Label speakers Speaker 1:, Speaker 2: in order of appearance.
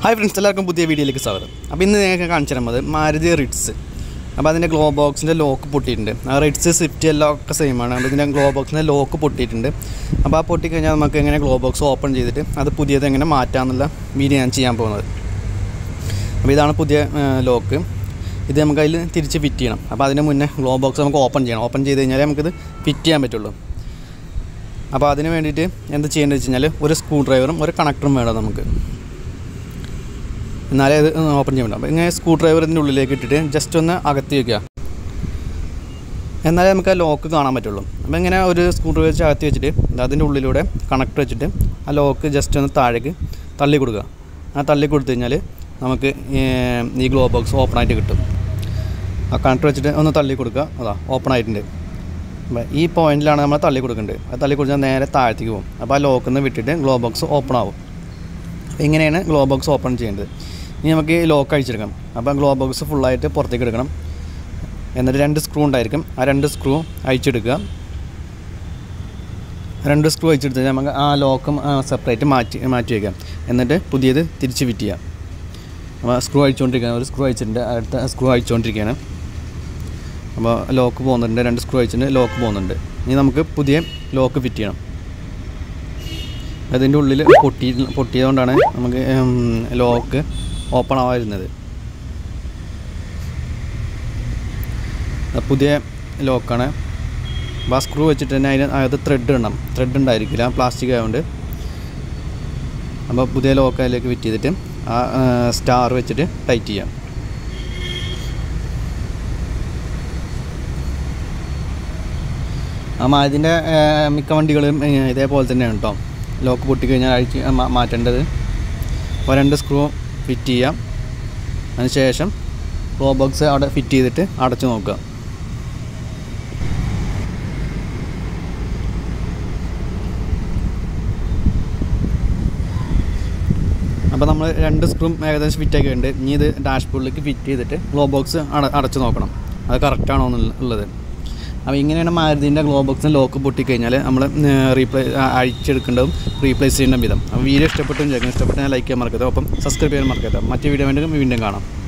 Speaker 1: hi friends എല്ലാവർക്കും പുതിയ വീഡിയോയിലേക്ക് സ്വാഗതം അപ്പോൾ ഇന്ന് നിങ്ങൾക്ക് കാണിച്ചു തരുന്നത് മാരുതി റിറ്റ്സ് അപ്പോൾ അതിൻ്റെ ഗ്ലോ ബോക്സിൻ്റെ ലോക്ക് പൊട്ടിയിട്ടുണ്ട് ആ റിറ്റ്സ് സ്വിഫ്റ്റ് എല്ലാം ഒക്കെ സെയിമാണ് അപ്പോൾ ഇതിൻ്റെ ഗ്ലോ ബോക്സിൻ്റെ ലോക്ക് പൊട്ടിയിട്ടുണ്ട് അപ്പോൾ ആ പൊട്ടിക്കഴിഞ്ഞാൽ നമുക്ക് എങ്ങനെ ഗ്ലോ ബോക്സ് ഓപ്പൺ ചെയ്തിട്ട് അത് പുതിയത് എങ്ങനെ മാറ്റാമെന്നുള്ള വീഡിയോ ഞാൻ ചെയ്യാൻ പോകുന്നത് അപ്പോൾ ഇതാണ് പുതിയ ലോക്ക് ഇത് നമുക്ക് അതിൽ തിരിച്ച് ഫിറ്റ് ചെയ്യണം അപ്പോൾ അതിന് മുന്നേ ഗ്ലോ ബോക്സ് നമുക്ക് ഓപ്പൺ ചെയ്യണം ഓപ്പൺ ചെയ്ത് കഴിഞ്ഞാലേ നമുക്കിത് ഫിറ്റ് ചെയ്യാൻ പറ്റുള്ളൂ അപ്പോൾ അതിന് വേണ്ടിയിട്ട് എന്ത് ചെയ്യേണ്ടത് വെച്ച് കഴിഞ്ഞാൽ ഒരു സ്ക്രൂ ഡ്രൈവറും ഒരു കണക്ടറും വേണം നമുക്ക് എന്നാലേ അത് ഓപ്പൺ ചെയ്യാൻ പറ്റും അപ്പോൾ ഇങ്ങനെ സ്ക്രൂ ഡ്രൈവർ ഇതിൻ്റെ ഉള്ളിലേക്ക് ഇട്ടിട്ട് ജസ്റ്റ് ഒന്ന് അകത്തി വയ്ക്കുക എന്നാലേ നമുക്ക് ആ ലോക്ക് കാണാൻ പറ്റുള്ളൂ അപ്പോൾ ഇങ്ങനെ ഒരു സ്ക്രൂ ഡ്രൈവർ വെച്ച് അകത്തി വെച്ചിട്ട് അതിൻ്റെ ഉള്ളിലൂടെ കണക്ടർ വെച്ചിട്ട് ആ ലോക്ക് ജസ്റ്റ് ഒന്ന് താഴേക്ക് തള്ളി കൊടുക്കുക ആ തള്ളി കൊടുത്തു കഴിഞ്ഞാൽ നമുക്ക് ഈ ഗ്ലോ ബോക്സ് ഓപ്പൺ ആയിട്ട് കിട്ടും ആ കണക്ടർ വെച്ചിട്ട് ഒന്ന് തള്ളി കൊടുക്കുക അതാ ഓപ്പൺ ആയിട്ടുണ്ട് അപ്പോൾ ഈ പോയിന്റിലാണ് നമ്മൾ തള്ളി കൊടുക്കേണ്ടത് അത് തള്ളി കൊടുത്താൽ നേരെ താഴത്തേക്ക് പോകും അപ്പോൾ ആ ലോക്കിൽ നിന്ന് വിട്ടിട്ട് ഗ്ലോ ബോക്സ് ഓപ്പൺ ആവും ഇങ്ങനെയാണ് ഗ്ലോ ബോക്സ് ഓപ്പൺ ചെയ്യേണ്ടത് ഇനി നമുക്ക് ഈ ലോക്ക് അഴിച്ചെടുക്കണം അപ്പോൾ ഗ്ലോ ബോക്സ് ഫുള്ളായിട്ട് പുറത്തേക്ക് എടുക്കണം എന്നിട്ട് രണ്ട് സ്ക്രൂ ഉണ്ടായിരിക്കും ആ രണ്ട് സ്ക്രൂ അഴിച്ചെടുക്കുക രണ്ട് സ്ക്രൂ അഴിച്ചെടുത്ത് നമുക്ക് ആ ലോക്കും സെപ്പറേറ്റ് മാറ്റി മാറ്റി വയ്ക്കാം എന്നിട്ട് പുതിയത് തിരിച്ച് ഫിറ്റ് ചെയ്യാം അപ്പോൾ സ്ക്രൂ അഴിച്ചുകൊണ്ടിരിക്കുകയാണ് ഒരു സ്ക്രൂ അഴിച്ചിട്ടുണ്ട് അടുത്ത സ്ക്രൂ അഴിച്ചുകൊണ്ടിരിക്കുകയാണ് അപ്പോൾ ലോക്ക് പോകുന്നുണ്ട് രണ്ട് സ്ക്രൂ അഴിച്ചിട്ടുണ്ട് ലോക്ക് പോകുന്നുണ്ട് ഇനി നമുക്ക് പുതിയ ലോക്ക് ഫിറ്റ് ചെയ്യണം അതിൻ്റെ ഉള്ളിൽ പൊട്ടി പൊട്ടിയതുകൊണ്ടാണ് നമുക്ക് ലോക്ക് ഓപ്പൺ ആവാതിരുന്നത് പുതിയ ലോക്കാണ് അപ്പോൾ ആ സ്ക്രൂ വെച്ചിട്ട് തന്നെ അതിന് അകത്ത് ത്രെഡ് ഇടണം ത്രെഡ് ഉണ്ടായിരിക്കില്ല പ്ലാസ്റ്റിക് ആയതുകൊണ്ട് അപ്പോൾ പുതിയ ലോക്ക് അതിലേക്ക് ഫിറ്റ് ചെയ്തിട്ട് ആ സ്റ്റാർ വെച്ചിട്ട് ടൈറ്റ് ചെയ്യാം ആ മാരുതിൻ്റെ മിക്ക വണ്ടികളും ഇതേപോലെ തന്നെയാണ് കേട്ടോ ലോക്ക് പൊട്ടിക്കഴിഞ്ഞാൽ അഴിച്ച് മാറ്റേണ്ടത് അപ്പോൾ രണ്ട് സ്ക്രൂ ഫിറ്റ് ചെയ്യാം അതിന് ശേഷം ഗ്ലോ ബോക്സ് അവിടെ ഫിറ്റ് ചെയ്തിട്ട് അടച്ചു നോക്കുക അപ്പോൾ നമ്മൾ രണ്ട് സ്ക്രൂ ഏകദേശം ഫിറ്റ് ആക്കി ഉണ്ട് ഇനി ഇത് ഡാഷ്ബോർഡിലേക്ക് ഫിറ്റ് ചെയ്തിട്ട് ഗ്ലോ ബോക്സ് അട അടച്ചു നോക്കണം അത് കറക്റ്റാണോ എന്നുള്ളത് അപ്പോൾ ഇങ്ങനെയാണ് മാരുതിൻ്റെ ഗ്ലോ ബോക്സിന് ലോക്ക് പൊട്ടിക്കഴിഞ്ഞാൽ നമ്മൾ റീപ്ലേ അഴിച്ചെടുക്കേണ്ടതും റീപ്ലേസ് ചെയ്യേണ്ട വിധം അപ്പോൾ വീഡിയോ ഇഷ്ടപ്പെട്ടു വിചാരിക്കും ഇഷ്ടപ്പെട്ടു ഞാൻ ലൈക്ക് ചെയ്യാൻ മറക്കരുത് ഒപ്പം സബ്സ്ക്രൈബ് ചെയ്യാൻ മറക്കരുത് മറ്റു വീഡിയോ വേണ്ടി വീണ്ടും കാണാം